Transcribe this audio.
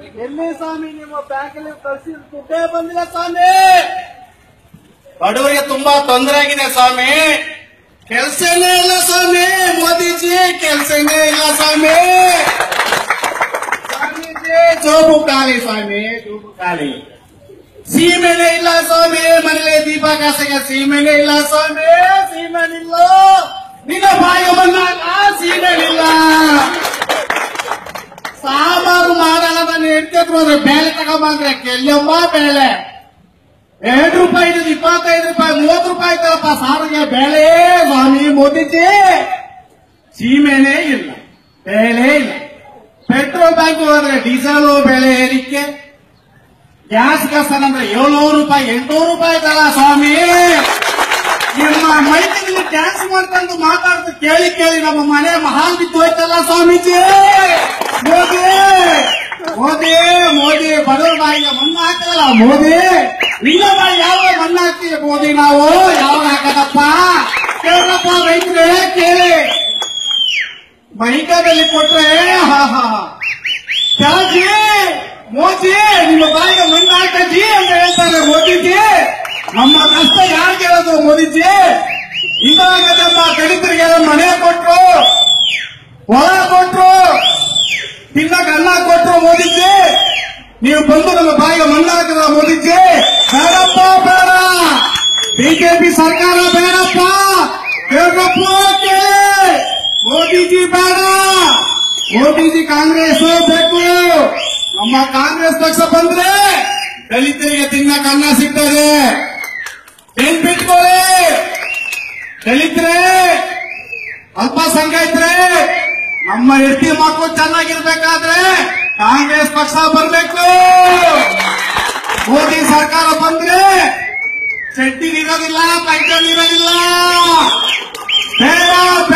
ಎಲ್ಲಿ ಸ್ವಾಮಿ ನಿಮ್ಮ ಬ್ಯಾಂಕಲ್ಲಿ ಕಳಿಸಿದ ದುಡ್ಡೇ ಬಂದಿಲ್ಲ ಸ್ವಾಮಿ ಬಡವರಿಗೆ ತುಂಬಾ ತೊಂದರೆ ಆಗಿದೆ ಸ್ವಾಮಿ ಕೆಲ್ಸನೇ ಇಲ್ಲ ಸ್ವಾಮಿ ಮೋದಿಜಿ ಕೆಲ್ಸನೇ ಇಲ್ಲ ಸ್ವಾಮಿ ಸ್ವಾಮೀಜಿ ಜೋಬು ಖಾಲಿ ಸ್ವಾಮಿ ಜೋಬು ಖಾಲಿ ಸೀಮೆನೆ ಇಲ್ಲ ಸ್ವಾಮಿ ಮನೇಲಿ ದೀಪ ಕಾಸಕ್ಕೆ ಸೀಮೆನೆ ಇಲ್ಲ ಸ್ವಾಮಿ ಸೀಮೆನಿಲ್ಲ ನಿನ್ನ ಬಾಯಿಗೆ ಬಂದಾಗ ಸೀಮೆನಿಲ್ಲ ಸಾಂಬಾರು ಮಾಡೋಣ ನಾನು ಹೇಳ್ತಿದ್ರು ಅಂದ್ರೆ ಬೇಳೆ ತಗೊಂಬಂದ್ರೆ ಕೆಲ್ಲಮ್ಮ ಬೇಳೆ ಎರಡು ರೂಪಾಯಿ ಇದ್ದು ಇಪ್ಪತ್ತೈದು ರೂಪಾಯಿ ಮೂವತ್ತು ರೂಪಾಯಿ ಇತ್ತಪ್ಪ ಸಾರಿಗೆ ಬೇಳೆ ಸ್ವಾಮಿ ಮೋದಿಜಿ ಸೀಮೆನೇ ಇಲ್ಲ ಬೇಳೆ ಇಲ್ಲ ಪೆಟ್ರೋಲ್ ಬ್ಯಾಂಕ್ ಹೋದ್ರೆ ಡೀಸೆಲ್ ಬೆಲೆ ಏರಿಕೆ ಗ್ಯಾಸ್ ಕಸನ್ ಅಂದ್ರೆ ಏಳ್ನೂರು ರೂಪಾಯಿ ಎಂಟುನೂರು ರೂಪಾಯಿ ಇದಲ್ಲ ಸ್ವಾಮಿ ನಿಮ್ಮ ಮೈಕಲ್ಲಿ ಡ್ಯಾನ್ಸ್ ಮಾಡ್ಕೊಂಡು ಮಾತಾಡ್ತು ಕೇಳಿ ಕೇಳಿ ನಮ್ಮ ಮನೆ ಮಹಾನ್ ಬಿದ್ದು ಹೋಯ್ತಲ್ಲ ಸ್ವಾಮೀಜಿ ಮೋದಿ ಮೋದಿ ಮೋದಿ ಬಡವರ ಬಾಯಿಗೆ ಮಣ್ಣು ಹಾಕಲ್ಲ ಮೋದಿ ನಿನ್ನ ಬಾಯಿ ಯಾವ ಮಣ್ಣು ಹಾಕ್ತೀವಿ ಮೋದಿ ನಾವು ಯಾವ ಹಾಕದಪ್ಪ ಕೇಳಪ್ಪ ರೈತರೇ ಕೇಳಿ ಮೈಕದಲ್ಲಿ ಕೊಟ್ರೆ ಹಾ ಹಾ ಜಾಜಿ ಮೋದಿ ನಿಮ್ಮ ಬಾಯಿಗೆ ಮಣ್ಣು ಹಾಕಜಿ ಅಂತ ಹೇಳ್ತಾರೆ ಮೋದಿಜಿ ನಮ್ಮ ಕಷ್ಟ ಯಾರು ಕೇಳೋದು ಮೋದಿಜಿ ಇಂದಾಗದಮ್ಮ ದಲಿತರಿಗೆ ಮನೆ ಕೊಟ್ರು ಹೊಲ ಕೊಟ್ರು ತಿನ್ನಕ್ ಅನ್ನ ಕೊಟ್ರು ಮೋದಿಜಿ ನೀವು ಬಂದು ನಮ್ಮ ಬಾಯಿಗೆ ಮಣ್ಣು ಹಾಕಿದ್ರ ಮೋದಿಜಿ ಬೇಡಪ್ಪ ಬೇಡ ಬಿಜೆಪಿ ಸರ್ಕಾರ ಬೇಡಪ್ಪ ಬೇಡಪ್ಪ ಕೇಳಿ ಮೋದಿಜಿ ಬೇಡ ಮೋದಿಜಿ ಕಾಂಗ್ರೆಸ್ ಬೇಕು ನಮ್ಮ ಕಾಂಗ್ರೆಸ್ ಪಕ್ಷ ಬಂದ್ರೆ ದಲಿತರಿಗೆ ತಿನ್ನಕ್ ಅನ್ನ ಸಿಗ್ತದೆ ನೆನ್ಪಿಟ್ಕೊಳ್ಳಿ ದಲಿತರೇ ಅಲ್ಪಸಂಖ್ಯಾತರೇ ನಮ್ಮ ಹೆಂಡತಿ ಮಕ್ಕಳು ಚೆನ್ನಾಗಿರ್ಬೇಕಾದ್ರೆ ಕಾಂಗ್ರೆಸ್ ಪಕ್ಷ ಬರ್ಬೇಕು ಮೋದಿ ಸರ್ಕಾರ ಬಂದ್ರೆ ಚಡ್ಡಿ ಇರೋದಿಲ್ಲ ಪೈಟಲ್ ಇರೋದಿಲ್ಲ ಬೇಡ